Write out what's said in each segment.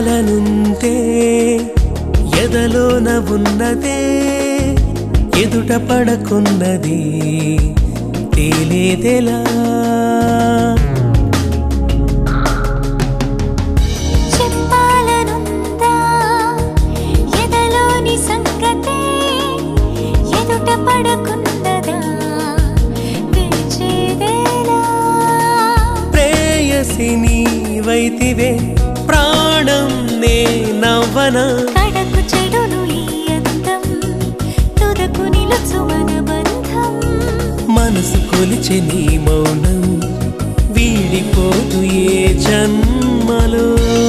చెప్పాలనుంటే ఎదలోన ఉన్నదే ఎదుట పడకున్నది తేలేదెలా చెప్పాలనుందా ఎదలోని సంగతే ఎదుట పడకున్నదా విడిచేదేలా ప్రేయసి నీవైతివే ప్రాణం నే నవ్వనా కడకు చెడును ఈ అందం తుదకు నిలుచు మన బంధం మనసు కొలిచె నీ మౌనం వీడిపోదు ఏ జన్మలో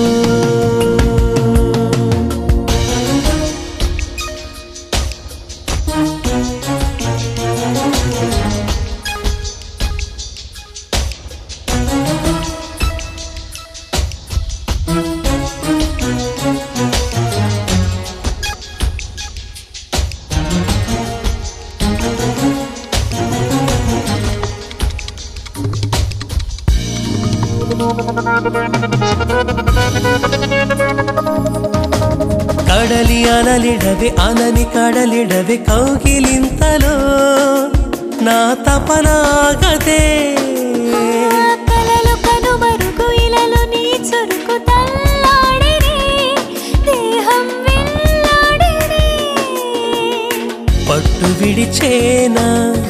కడలి అనలిడవే అనని కడలిడవే కౌగిలింతలో నా తపనాగదే కలలు కనుమరుగు ఇలలు నీ చురుకు తల్లాడిని దేహం వెళ్ళాడిని పట్టు విడిచేనా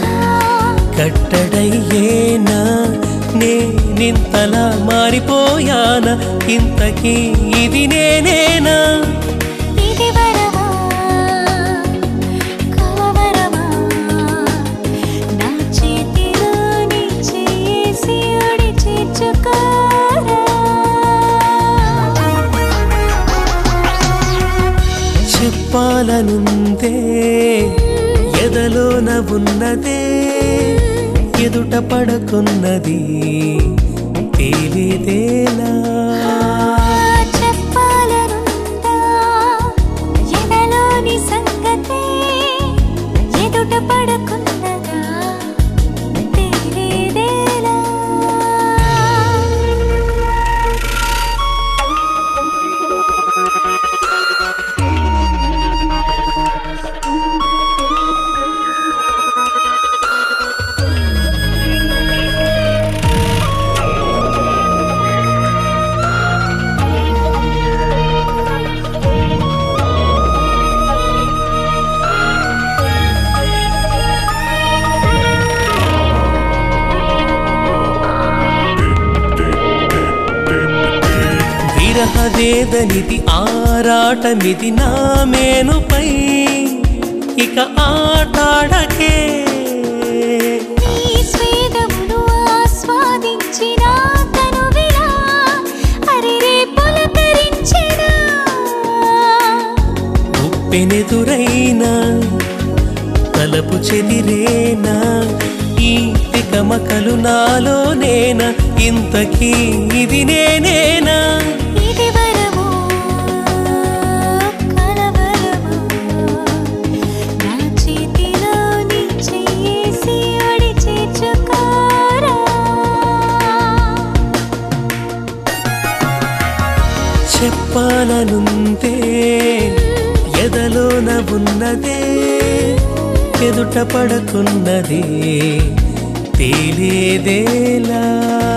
కట్టడయ్యేనా నేనింతలా మారిపోయానా ఇంతకీ ఇది నేనేనా ఇది వరమా కలవరమా నా చేతిలో నీ చేసి ఒడి చేర్చుకోరా చెప్పాలనుందే ఎదలోన ఉన్నదే ఎదుట పడకున్నది తేలిదేలా చెప్పాలనుందా ఎదలోని సంగతే ఎదుట పడకున్నదా తెలియదేలా విరహవేదనిది ఆరాటమిది నా మేనుపై ఇక ఆటాడకే నీ స్వేదమును ఆస్వాదించిన తనువిలా అరెరే పులకరించెనా ఉప్పెనెదురైనా తలపు చెదిరేనా ఈ తికమకలు నాలోనేనా ఇంతకీ ఇది నేనేనా ఇది వరమో కలవరమో నా చేతిలో నీ చేసి ఒడి చేర్చుకోరా చెప్పాలనుందే ఎదలోన ఉన్నదే ఎదుట పడకున్నది తేలేదేలా